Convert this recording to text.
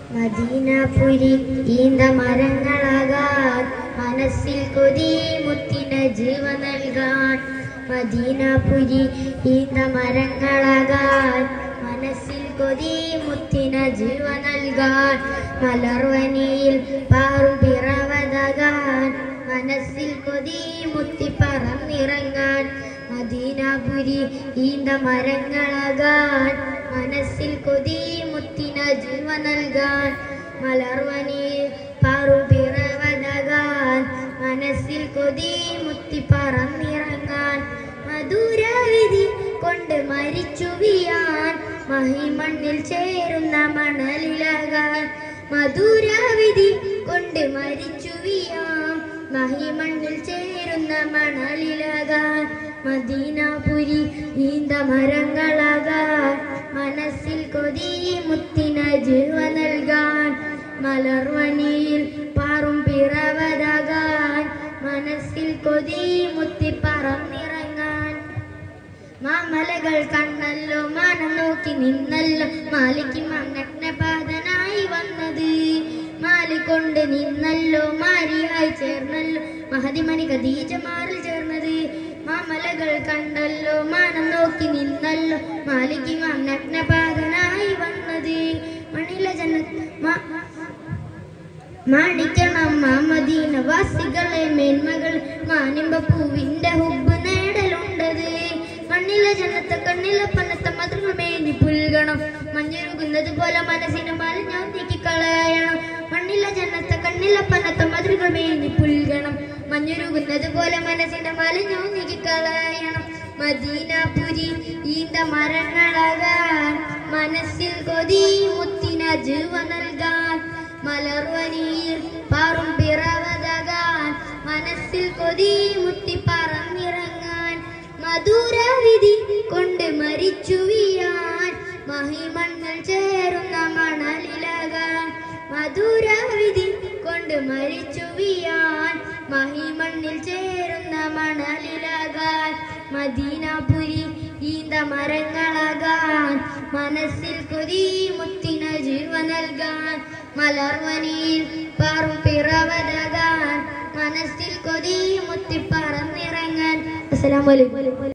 മദീനപുരി ഈന്ത മരങ്ങളാകാൻ മനസ്സിൽ കൊതി മുത്തിന ജീവ നൽകാൻ മദീനപുരി ഈന്ത മരങ്ങളാകാൻ മനസ്സിൽ കൊതി മുത്തിന ജീവ നൽകാൻ മലർവനിയിൽ പാറും പിറവതകാൻ മനസ്സിൽ കൊതി മുത്തി പറന്നിറങ്ങാൻ മദീനപുരി ഈന്ത മരങ്ങളാകാൻ മനസ്സിൽ കൊതി മുത്തിന ജീവ നൽകാൻ മലർവനിയിൽ പാറും പിറവതകാൻ മനസ്സിൽ കൊതി മുത്തി പറന്നിറങ്ങാൻ മധുരവിധി കൊണ്ട് മരിച്ചു വീയാൻ മഹിമണ്ണിൽ ചേരുന്ന മണലിലകാൻ മധുരവിധി കൊണ്ട് മരിച്ചു വീയാൻ മഹിമണ്ണിൽ ചേരുന്ന മണലിലകാൻ മദീനാപുരി ഈന്ത മരങ്ങളാകാൻ മനസ്സിൽ കൊതി മുത്തിന ജീവ നൽകാൻ മലർവനിയിൽ പാറും പിറവതാകാൻ മനസ്സിൽ കൊതി മുത്തി പറന്നിറങ്ങാൻ മാമലകൾ കണ്ണല്ലോ മാനം നോക്കി നിന്നല്ലോ മാലിക്ക് മങ്ങജ്ഞപാതനായി വന്നത് മാലിക്കൊണ്ട് നിന്നല്ലോ മാരിയായി ചേർന്നല്ലോ മഹതിമണി ഖദീജ മാറിൽ ചേർന്നത് മാമലകൾ കണ്ടല്ലോ മാനം നോക്കി നിന്നല്ലോ മാലിക്ക് മങ്ങജ്ഞപാതനായി വന്നത് മണില ജന മ- മാണിക്കണം മാമദീന വാസികളെ മേന്മകൾ മാനിമ്പ പൂവിന്റെ ഹുബ് നേടലുണ്ടത് മണ്ണിലെ ജനത്തെ കണ്ണിലെ പന്നത്തെ മധുരങ്ങൾ മേഞ്ഞി പുൽകണം മഞ്ഞുരുകുന്നത് പോലെ മനസ്സിന് മലിഞ്ഞോ നീക്കി കളയണം മണ്ണിലെ ജനത്തെ കണ്ണിലെ പന്നത്തെ മധുരങ്ങൾ മേഞ്ഞി പുൽകണം മഞ്ഞുരുകുന്നത് പോലെ മനസ്സിന്റെ മലിഞ്ഞോ നീക്കി കളയണം മദീനപുരി ഈന്ത മരങ്ങളാകാൻ മനസ്സിൽ കൊതി മുത്തിന ജീവ നൽകാൻ മലർവനിയിൽ പാറും പിറവതകാൻ മനസ്സിൽ കൊതി മുത്തി പറന്നിറങ്ങാൻ മധുരവിധി കൊണ്ട് മരിച്ചു വീയാൻ മഹിമണ്ണിൽ ചേരുന്ന മണലിലകാൻ മധുരവിധി കൊണ്ട് മരിച്ചു വീയാൻ മഹിമണ്ണിൽ ചേരുന്ന മണലിലകാൻ മദീനപുരി ഈന്ത മരങ്ങളാകാൻ മനസ്സിൽ കൊതി മുത്തിന ജീവ നൽകാൻ മലർവനിയിൽ പാറും പിറവതകാൻ മനസ്സിൽ കൊതി മുത്തി പറന്നിറങ്ങാൻ അസ്സലാമു അലൈക്കും